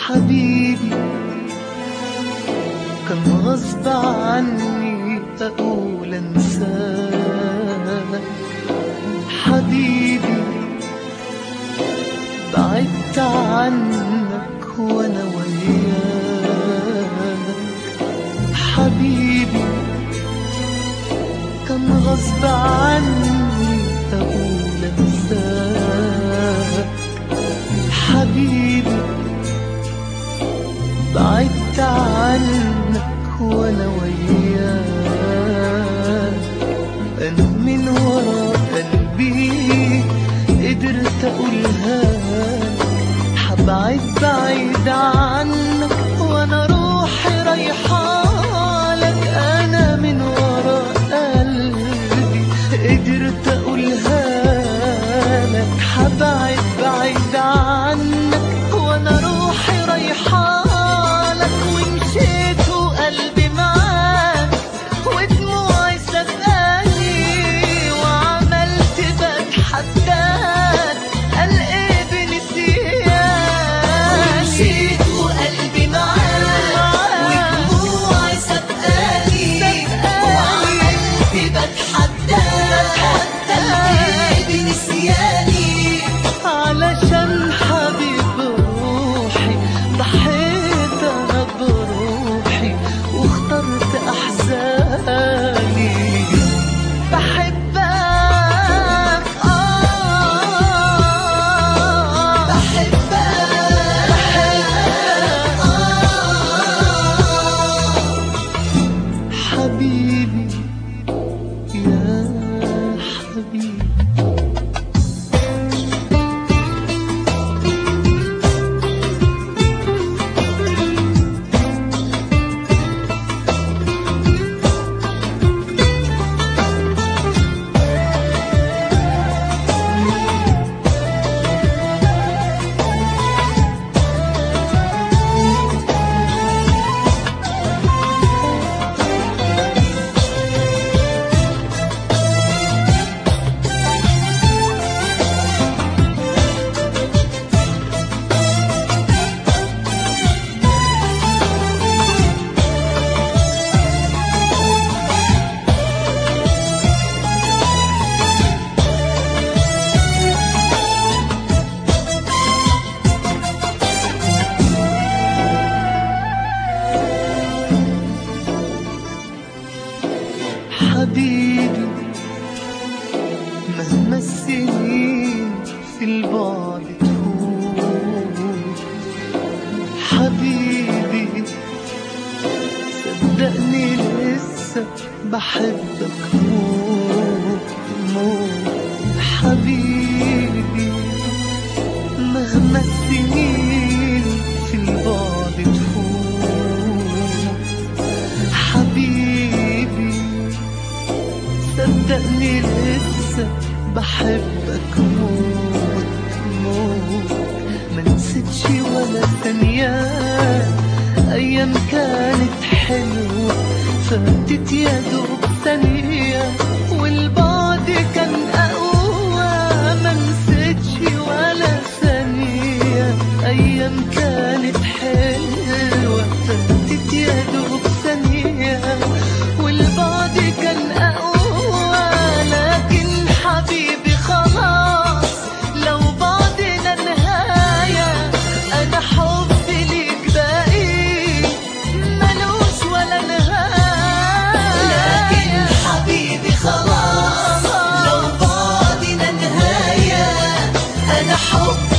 حبيبي كان غصب عني أقول أنساك حبيبي بعدت عنك وأنا وياك حبيبي كان غصب عني أقول أنساك حبيبي بعدت عنك وانا وياك انا من ورا قلبي قدرت اقولها حبعد بعيد عنك وانا روحي رايحالك انا من ورا قلبي قدرت اقولها لك حبعد بعيد عنك وانا روحي رايحالك ومشيت وقلبي معاك ودموعي سبقاني وعملت بتحداك قال ايه بنسياني مشيت وقلبي معاك ودموعي سبقاني وعملت بتحداك حتى القلب نسياني علشان حبيب روحي ضحيت انا بروحي واخترت احزاني بحبك آه بحبك حبيبي يا حبيبي حبيبي مهما السنين في البعد تفوت حبيبي صدقني لسه بحبك موت موت حبيبي مهما السنين في البعد تفوت حبيبي صدقني لسه بحبك موت موت ما نسيتش ولا ثانية أيام كانت حلوة فاتت يا دوب ثانية والبعد كان أقوى ما نسيتش ولا ثانية أيام كانت حلوة فاتت يا دوب ثانية والبعد كان أقوى لكن حبيبي خلاص لو بعدنا نهاية أنا حبي ليك باقي ملوش ولا نهاية لكن حبيبي خلاص لو بعدنا نهاية أنا حب